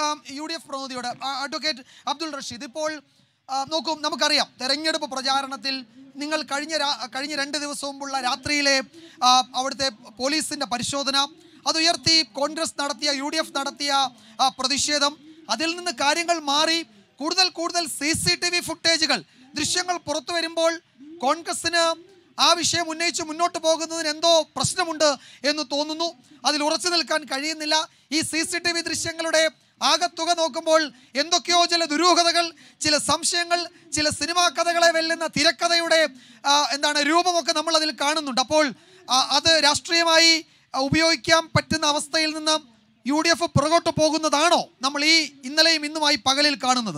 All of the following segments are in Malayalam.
യു ഡി എഫ് പ്രതിനിധിയോട് ആ, അഡ്വക്കേറ്റ് അബ്ദുൾ റഷീദ് ഇപ്പോൾ ആ, നോക്കൂ നമുക്കറിയാം തെരഞ്ഞെടുപ്പ് പ്രചാരണത്തിൽ നിങ്ങൾ കഴിഞ്ഞ രാ- കഴിഞ്ഞ രണ്ട് ദിവസം മുമ്പുള്ള രാത്രിയിലെ ആ, അവിടുത്തെ പോലീസിന്റെ പരിശോധന അത് ഉയർത്തി കോൺഗ്രസ് നടത്തിയ യു ഡി എഫ് നടത്തിയ ആ, പ്രതിഷേധം അതിൽ നിന്ന് കാര്യങ്ങൾ മാറി കൂടുതൽ കൂടുതൽ സി സി ടി വി ഫുട്ടേജുകൾ ദൃശ്യങ്ങൾ പുറത്തു വരുമ്പോൾ കോൺഗ്രസിന് ആ വിഷയം ഉന്നയിച്ച് മുന്നോട്ട് പോകുന്നതിന് എന്തോ പ്രശ്നമുണ്ട് എന്ന് തോന്നുന്നു അതിൽ ഉറച്ചു നിൽക്കാൻ കഴിയുന്നില്ല ഈ സി സി ടി വി ദൃശ്യങ്ങളുടെ ആകത്തുക നോക്കുമ്പോൾ എന്തൊക്കെയോ ചില ദുരൂഹതകൾ ചില സംശയങ്ങൾ ചില സിനിമാ കഥകളെ വെല്ലുന്ന തിരക്കഥയുടെ ആ, എന്താണ് രൂപമൊക്കെ നമ്മൾ അതിൽ കാണുന്നുണ്ട് അപ്പോൾ ആ, അത് രാഷ്ട്രീയമായി ആ, ഉപയോഗിക്കാൻ പറ്റുന്ന അവസ്ഥയിൽ നിന്ന് യു ഡി എഫ് പുറകോട്ട് പോകുന്നതാണോ നമ്മൾ ഈ ഇന്നലെയും ഇന്നുമായി പകലിൽ കാണുന്നത്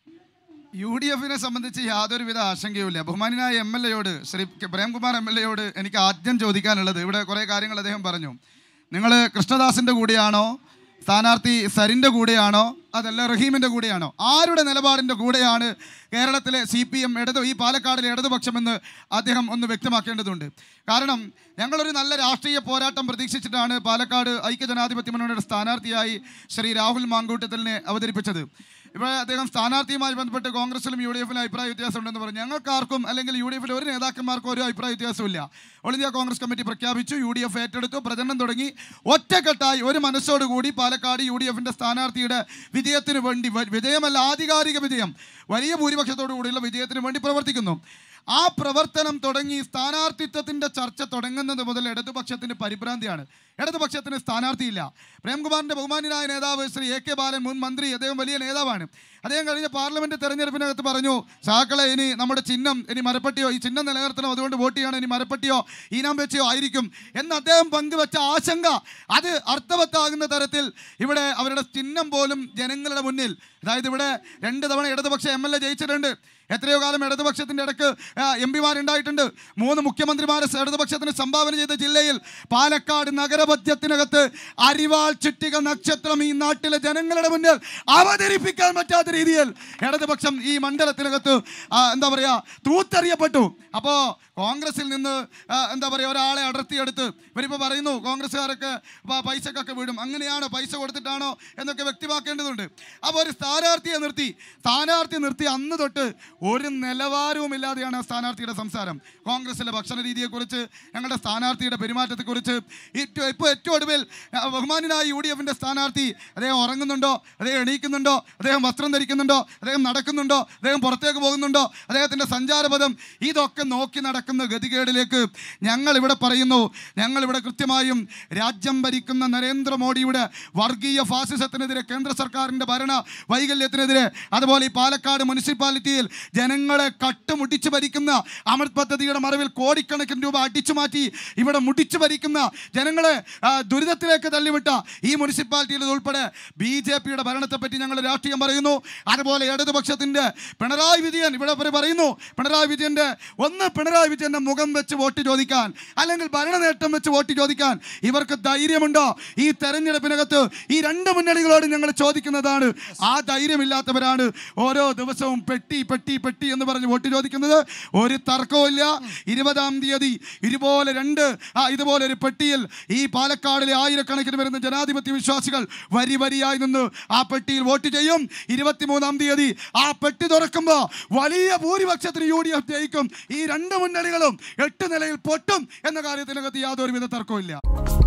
യു ഡി എഫിനെ സംബന്ധിച്ച് യാതൊരുവിധ ആശങ്കയുമില്ല ബഹുമാനായ എം എൽ എയോട് Shri K. Premkumar M L എയോട് എനിക്ക് ആദ്യം ചോദിക്കാനുള്ളത് ഇവിടെ കുറേ കാര്യങ്ങൾ അദ്ദേഹം പറഞ്ഞു നിങ്ങൾ കൃഷ്ണദാസിൻ്റെ കൂടെയാണോ സ്ഥാനാർത്ഥി സരിൻ്റെ കൂടെയാണോ അതല്ല റഹീമിൻ്റെ കൂടെയാണോ ആരുടെ നിലപാടിൻ്റെ കൂടെയാണ് കേരളത്തിലെ സി പി എം ഇടത് ഈ പാലക്കാടിലെ ഇടതുപക്ഷമെന്ന് അദ്ദേഹം ഒന്ന് വ്യക്തമാക്കേണ്ടതുണ്ട് കാരണം ഞങ്ങളൊരു നല്ല രാഷ്ട്രീയ പോരാട്ടം പ്രതീക്ഷിച്ചിട്ടാണ് പാലക്കാട് ഐക്യജനാധിപത്യ മുന്നണിയുടെ സ്ഥാനാർത്ഥിയായി ശ്രീ രാഹുൽ മാങ്കൂട്ടത്തിലിനെ അവതരിപ്പിച്ചത് ഇപ്പോൾ അദ്ദേഹം സ്ഥാനാർത്ഥിയുമായി ബന്ധപ്പെട്ട് കോൺഗ്രസിലും യു ഡി എഫിലും അഭിപ്രായ വ്യത്യാസം ഉണ്ടെന്ന് പറഞ്ഞു ഞങ്ങൾക്കാർക്കും അല്ലെങ്കിൽ യു ഡി എഫിലെ ഒരു നേതാക്കന്മാർക്കും ഒരു അഭിപ്രായ വ്യത്യാസമില്ല ഓൾ ഇന്ത്യ കോൺഗ്രസ് കമ്മിറ്റി പ്രഖ്യാപിച്ചു യു ഡി എഫ് ഏറ്റെടുത്തു പ്രചരണം തുടങ്ങി ഒറ്റക്കെട്ടായി ഒരു മനസ്സോടുകൂടി പാലക്കാട് യു ഡി എഫിൻ്റെ സ്ഥാനാർത്ഥിയുടെ വിജയത്തിന് വേണ്ടി വ- വിജയമല്ല ആധികാരിക വിജയം വലിയ ഭൂരിപക്ഷത്തോടു കൂടിയുള്ള വിജയത്തിന് വേണ്ടി പ്രവർത്തിക്കുന്നു ആ പ്രവർത്തനം തുടങ്ങി സ്ഥാനാർത്ഥിത്വത്തിന്റെ ചർച്ച തുടങ്ങുന്നത് മുതൽ ഇടതുപക്ഷത്തിന് പരിഭ്രാന്തിയാണ് ഇടതുപക്ഷത്തിന് സ്ഥാനാർത്ഥിയില്ല പ്രേംകുമാറിന്റെ ബഹുമാന്യനായ നേതാവ് ശ്രീ എ കെ ബാലൻ മുൻ മന്ത്രി അദ്ദേഹം വലിയ നേതാവാണ് അദ്ദേഹം കഴിഞ്ഞ പാർലമെന്റ് തെരഞ്ഞെടുപ്പിനകത്ത് പറഞ്ഞു സാക്കളെ ഇനി നമ്മുടെ ചിഹ്നം ഇനി മരപ്പട്ടിയോ ഈ ചിഹ്നം നിലനിർത്തണം അതുകൊണ്ട് വോട്ട് ചെയ്യണം ഇനി മരപ്പട്ടിയോ ഈനാം വെച്ചയോ ആയിരിക്കും എന്ന് അദ്ദേഹം പങ്കുവെച്ച ആശങ്ക അത് അർത്ഥവത്താകുന്ന തരത്തിൽ ഇവിടെ അവരുടെ ചിഹ്നം പോലും ജനങ്ങളുടെ മുന്നിൽ അതായത് ഇവിടെ രണ്ട് തവണ ഇടതുപക്ഷ എം എൽ എ ജയിച്ചിട്ടുണ്ട് എത്രയോ കാലം ഇടതുപക്ഷത്തിന്റെ ഇടക്ക് എം പിമാരുണ്ടായിട്ടുണ്ട് മൂന്ന് മുഖ്യമന്ത്രിമാരെ ഇടതുപക്ഷത്തിന് സംഭാവന ചെയ്ത ജില്ലയിൽ പാലക്കാട് നഗരമധ്യത്തിനകത്ത് അരിവാൾ ചുറ്റിക നക്ഷത്രം ഈ നാട്ടിലെ ജനങ്ങളുടെ മുന്നിൽ അവതരിപ്പിക്കാൻ പറ്റാത്ത രീതിയിൽ ഇടതുപക്ഷം ഈ മണ്ഡലത്തിനകത്ത് ആ, എന്താ പറയാ തൂത്തെറിയപ്പെട്ടു അപ്പോ കോൺഗ്രസിൽ നിന്ന് ആ, എന്താ പറയുക ഒരാളെ അടർത്തിയെടുത്ത് ഇവരിപ്പോൾ പറയുന്നു കോൺഗ്രസ്സുകാരൊക്കെ പ- പൈസക്കൊക്കെ വീടും അങ്ങനെയാണോ പൈസ കൊടുത്തിട്ടാണോ എന്നൊക്കെ വ്യക്തമാക്കേണ്ടതുണ്ട് അപ്പോൾ ഒരു സ്ഥാനാർത്ഥിയെ നിർത്തി സ്ഥാനാർത്ഥി നിർത്തി അന്ന് തൊട്ട് ഒരു നിലവാരവും ഇല്ലാതെയാണ് ആ സ്ഥാനാർത്ഥിയുടെ സംസാരം കോൺഗ്രസിലെ ഭക്ഷണ രീതിയെക്കുറിച്ച് ഞങ്ങളുടെ സ്ഥാനാർത്ഥിയുടെ പെരുമാറ്റത്തെക്കുറിച്ച് ഏറ്റവും ഇപ്പോൾ ഏറ്റവും ഒടുവിൽ ആ, ബഹുമാനായ യു ഡി എഫിൻ്റെ സ്ഥാനാർത്ഥി അദ്ദേഹം ഉറങ്ങുന്നുണ്ടോ അദ്ദേഹം എണീക്കുന്നുണ്ടോ അദ്ദേഹം വസ്ത്രം ധരിക്കുന്നുണ്ടോ അദ്ദേഹം നടക്കുന്നുണ്ടോ അദ്ദേഹം പുറത്തേക്ക് പോകുന്നുണ്ടോ അദ്ദേഹത്തിൻ്റെ സഞ്ചാരപഥം ഇതൊക്കെ നോക്കി നടക്കുന്ന ഗതികേടിലേക്ക് ഞങ്ങൾ ഇവിടെ പറയുന്നു ഞങ്ങൾ ഇവിടെ കൃത്യമായും രാജ്യം ഭരിക്കുന്ന നരേന്ദ്രമോദിയുടെ വർഗീയ ഫാസിസത്തിനെതിരെ കേന്ദ്ര സർക്കാരിൻ്റെ ഭരണ വൈകല്യത്തിനെതിരെ അതുപോലെ ഈ പാലക്കാട് മുനിസിപ്പാലിറ്റിയിൽ ജനങ്ങളെ കട്ടുമുടിച്ചു ഭരിക്കുന്ന അമൃത് പദ്ധതിയുടെ മറവിൽ കോടിക്കണക്കിന് രൂപ അടിച്ചു മാറ്റി ഇവിടെ മുടിച്ചു ഭരിക്കുന്ന ജനങ്ങളെ ആ, ദുരിതത്തിലേക്ക് തള്ളിവിട്ട ഈ മുനിസിപ്പാലിറ്റിയിൽ ഉൾപ്പെടെ ബി ജെ പിയുടെ ഭരണത്തെപ്പറ്റി ഞങ്ങൾ രാഷ്ട്രീയം പറയുന്നു അതുപോലെ ഇടതുപക്ഷത്തിൻ്റെ പിണറായി വിജയൻ ഇവിടെ ഇവര് പറയുന്നു പിണറായി വിജയൻ്റെ ഒന്ന് പിണറായി വിജയൻ്റെ മുഖം വെച്ച് വോട്ട് ചോദിക്കാൻ അല്ലെങ്കിൽ ഭരണ നേട്ടം വെച്ച് വോട്ട് ചോദിക്കാൻ ഇവർക്ക് ധൈര്യമുണ്ടോ ഈ തെരഞ്ഞെടുപ്പിനകത്ത് ഈ രണ്ട് മുന്നണികളോട് ഞങ്ങൾ ചോദിക്കുന്നതാണ് ആ ധൈര്യമില്ലാത്തവരാണ് ഓരോ ദിവസവും പെട്ടി പെട്ടി പെട്ടി എന്ന് പറഞ്ഞ് വോട്ട് ചോദിക്കുന്നത് ഒരു തർക്കവുമില്ല ഇരുപതാം തീയതി ഇതുപോലെ രണ്ട് ആ ഇതുപോലെ ഒരു പെട്ടിയിൽ ഈ പാലക്കാടിലെ ആയിരക്കണക്കിന് വരുന്ന ജനാധിപത്യ വിശ്വാസികൾ വരി വരിയായി നിന്ന് ആ പെട്ടിയിൽ വോട്ട് ചെയ്യും ഇരുപത്തിമൂന്നാം തീയതി ആ പെട്ടി തുറക്കുമ്പോൾ വലിയ ഭൂരിപക്ഷത്തിന് യു ഡി എഫ് ജയിക്കും ഈ രണ്ട് മുന്നണികളും എട്ട് നിലയിൽ പൊട്ടും എന്ന കാര്യത്തിനകത്ത് യാതൊരുവിധ തർക്കവും ഇല്ല